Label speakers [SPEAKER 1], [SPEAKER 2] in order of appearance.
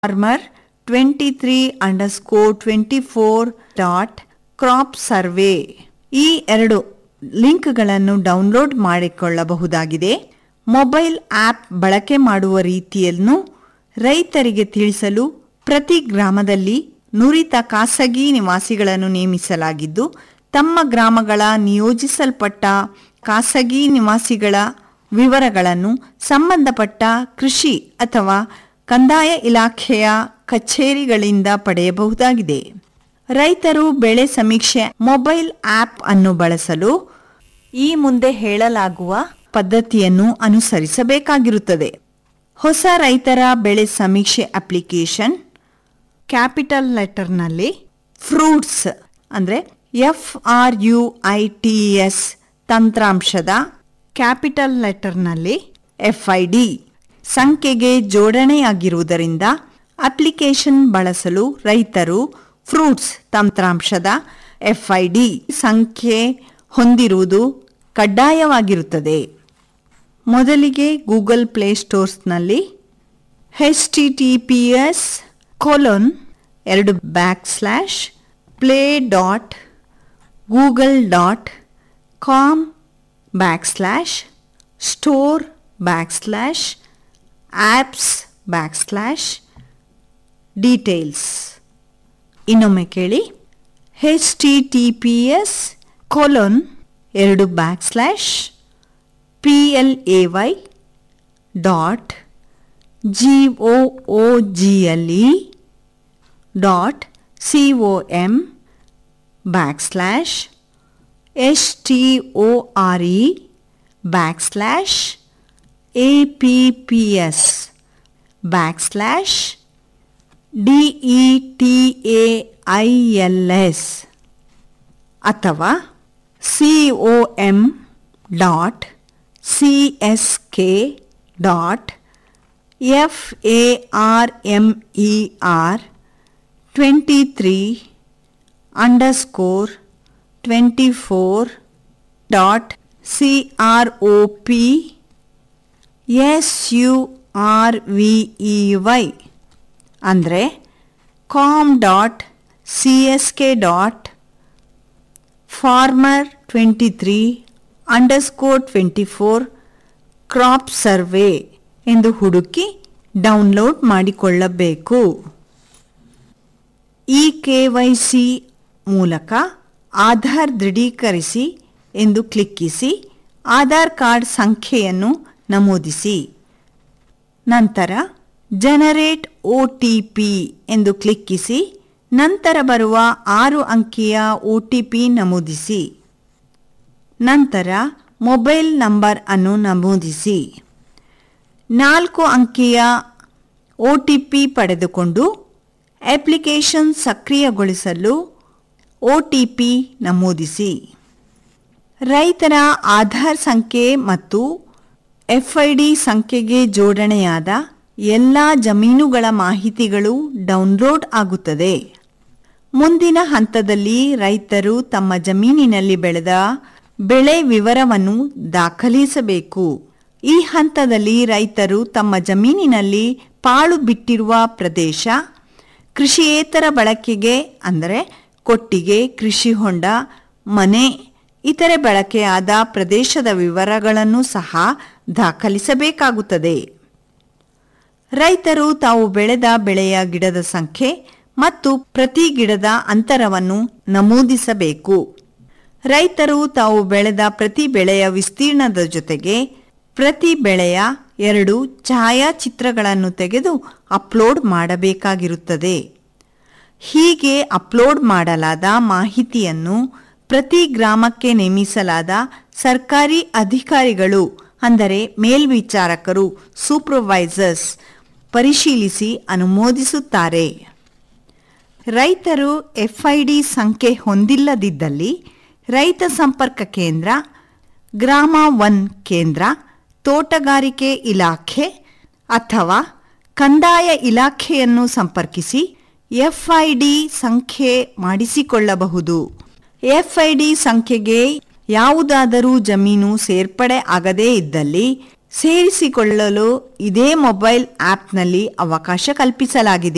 [SPEAKER 1] farmer twenty three underscore twenty four dot crop survey ಈ ಎರಡು ಲಿಂಕ್ಗಳನ್ನು download ಮಾಡಿಕೊಳ್ಳಬಹುದಾಗಿದೆ ಮೊಬೈಲ್ ಆಪ್ ಬಳಕೆ ಮಾಡುವ ರೀತಿಯನ್ನು ರೈತರಿಗೆ ತಿಳಿಸಲು ಪ್ರತಿ ಗ್ರಾಮದಲ್ಲಿ ನುರಿತ ಖಾಸಗಿ ನಿವಾಸಿಗಳನ್ನು ನೇಮಿಸಲಾಗಿದ್ದು ತಮ್ಮ ಗ್ರಾಮಗಳ ನಿಯೋಜಿಸಲ್ಪಟ್ಟ ಖಾಸಗಿ ನಿವಾಸಿಗಳ ವಿವರಗಳನ್ನು ಸಂಬಂಧಪಟ್ಟ ಕೃಷಿ ಅಥವಾ ಕಂದಾಯ ಇಲಾಖೆಯ ಕಚೇರಿಗಳಿಂದ ಪಡೆಯಬಹುದಾಗಿದೆ ರೈತರು ಬೆಳೆ ಸಮೀಕ್ಷೆ ಮೊಬೈಲ್ ಆಪ್ ಅನ್ನು ಬಳಸಲು ಈ ಮುಂದೆ ಹೇಳಲಾಗುವ ಪದ್ಧತಿಯನ್ನು ಅನುಸರಿಸಬೇಕಾಗಿರುತ್ತದೆ ಹೊಸ ರೈತರ ಬೆಳೆ ಸಮೀಕ್ಷೆ ಅಪ್ಲಿಕೇಶನ್ ಕ್ಯಾಪಿಟಲ್ ಲೆಟರ್ನಲ್ಲಿ ಫ್ರೂಟ್ಸ್ ಅಂದರೆ F R U I T S ತಂತ್ರಾಂಶದ ಕ್ಯಾಪಿಟಲ್ ಲೆಟರ್ನಲ್ಲಿ ಎಫ್ ಐ ಡಿ ಸಂಖ್ಯೆಗೆ ಜೋಡಣೆಯಾಗಿರುವುದರಿಂದ ಅಪ್ಲಿಕೇಶನ್ ಬಳಸಲು ರೈತರು ಫ್ರೂಟ್ಸ್ ತಂತ್ರಾಂಶದ ಎಫ್ ಐ ಡಿ ಸಂಖ್ಯೆ ಹೊಂದಿರುವುದು ಕಡ್ಡಾಯವಾಗಿರುತ್ತದೆ ಮೊದಲಿಗೆ ಗೂಗಲ್ ಪ್ಲೇಸ್ಟೋರ್ಸ್ನಲ್ಲಿ H T T P S colon ಎರಡು back slash play dot google dot com back slash store back slash apps back slash details ಇನ್ನೊಮ್ಮೆ ಕೇಳಿ H T T P S colon ಎರಡು back slash P L A Y dot G O O G L E dot C O M backslash S T O R E backslash A P P S backslash D E T A I L S ಅಥವಾ C O M dot C S K dot F A R M E R twenty three underscore twenty four dot C R O P S U R V E Y ಅಂದರೆ com dot C S K dot farmer twenty three underscore twenty four crop survey ಎಂದು ಹುಡುಕಿ download ಮಾಡಿಕೊಳ್ಳಬೇಕು E K Y C ಮೂಲಕ ಆಧಾರ್ ದೃಢೀಕರಿಸಿ ಎಂದು ಕ್ಲಿಕ್ಕಿಸಿ Aadhaar card ಸಂಖ್ಯೆಯನ್ನು ನಮೂದಿಸಿ ನಂತರ generate ಒ T P ಎಂದು ಕ್ಲಿಕ್ಕಿಸಿ ನಂತರ ಬರುವ ಆರು ಅಂಕಿಯ ಒ ಟಿ ಪಿ ನಮೂದಿಸಿ ನಂತರ ಮೊಬೈಲ್ ನಂಬರ್ ಅನ್ನು ನಮೂದಿಸಿ ನಾಲ್ಕು ಅಂಕಿಯ ಒ ಟಿ ಪಿ ಪಡೆದುಕೊಂಡು ಅಪ್ಲಿಕೇಶನ್ ಸಕ್ರಿಯಗೊಳಿಸಲು ಒ ಟಿ ಪಿ ನಮೂದಿಸಿ ರೈತರ ಆಧಾರ್ ಸಂಖ್ಯೆ ಮತ್ತು ಎಫ್ ಐ ಡಿ ಸಂಖ್ಯೆಗೆ ಜೋಡಣೆಯಾದ ಎಲ್ಲ ಜಮೀನುಗಳ ಮಾಹಿತಿಗಳು ಡೌನ್ಲೋಡ್ ಆಗುತ್ತದೆ ಮುಂದಿನ ಹಂತದಲ್ಲಿ ರೈತರು ತಮ್ಮ ಜಮೀನಿನಲ್ಲಿ ಬೆಳೆದ ಬೆಳೆ ವಿವರವನ್ನು ದಾಖಲಿಸಬೇಕು ಈ ಹಂತದಲ್ಲಿ ರೈತರು ತಮ್ಮ ಜಮೀನಿನಲ್ಲಿ ಪಾಳು ಬಿಟ್ಟಿರುವ ಪ್ರದೇಶ ಕೃಷಿಯೇತರ ಬಳಕೆಗೆ ಅಂದರೆ ಕೊಟ್ಟಿಗೆ ಕೃಷಿ ಹೊಂಡ ಮನೆ ಇತರೆ ಬಳಕೆಯಾದ ಪ್ರದೇಶದ ವಿವರಗಳನ್ನು ಸಹ ದಾಖಲಿಸಬೇಕಾಗುತ್ತದೆ ರೈತರು ತಾವು ಬೆಳೆದ ಬೆಳೆಯ ಗಿಡದ ಸಂಖ್ಯೆ ಮತ್ತು ಪ್ರತಿ ಗಿಡದ ಅಂತರವನ್ನು ನಮೂದಿಸಬೇಕು ರೈತರು ತಾವು ಬೆಳೆದ ಪ್ರತಿ ಬೆಳೆಯ ವಿಸ್ತೀರ್ಣದ ಜೊತೆಗೆ ಪ್ರತಿ ಬೆಳೆಯ ಎರಡು ಛಾಯಾಚಿತ್ರಗಳನ್ನು ತೆಗೆದು ಅಪ್ಲೋಡ್ ಮಾಡಬೇಕಾಗಿರುತ್ತದೆ ಹೀಗೆ ಅಪ್ಲೋಡ್ ಮಾಡಲಾದ ಮಾಹಿತಿಯನ್ನು ಪ್ರತಿ ಗ್ರಾಮಕ್ಕೆ ನೇಮಿಸಲಾದ ಸರ್ಕಾರಿ ಅಧಿಕಾರಿಗಳು ಅಂದರೆ ಮೇಲ್ವಿಚಾರಕರು ಸೂಪರ್ವೈಸರ್ಸ್ ಪರಿಶೀಲಿಸಿ ಅನುಮೋದಿಸುತ್ತಾರೆ ರೈತರು ಎಫ್ಐಡಿ ಸಂಖ್ಯೆ ಹೊಂದಿಲ್ಲದಿದ್ದಲ್ಲಿ ರೈತ ಸಂಪರ್ಕ ಕೇಂದ್ರ ಗ್ರಾಮ ಒನ್ ಕೇಂದ್ರ ತೋಟಗಾರಿಕೆ ಇಲಾಖೆ ಅಥವಾ ಕಂದಾಯ ಇಲಾಖೆಯನ್ನು ಸಂಪರ್ಕಿಸಿ ಎಫ್ಐಡಿ ಸಂಖ್ಯೆ ಮಾಡಿಸಿಕೊಳ್ಳಬಹುದು ಎಫ್ಐಡಿ ಸಂಖ್ಯೆಗೆ ಯಾವುದಾದರೂ ಜಮೀನು ಸೇರ್ಪಡೆ ಆಗದೇ ಇದ್ದಲ್ಲಿ ಸೇರಿಸಿಕೊಳ್ಳಲು ಇದೇ ಮೊಬೈಲ್ ಆಪ್ನಲ್ಲಿ ಅವಕಾಶ ಕಲ್ಪಿಸಲಾಗಿದೆ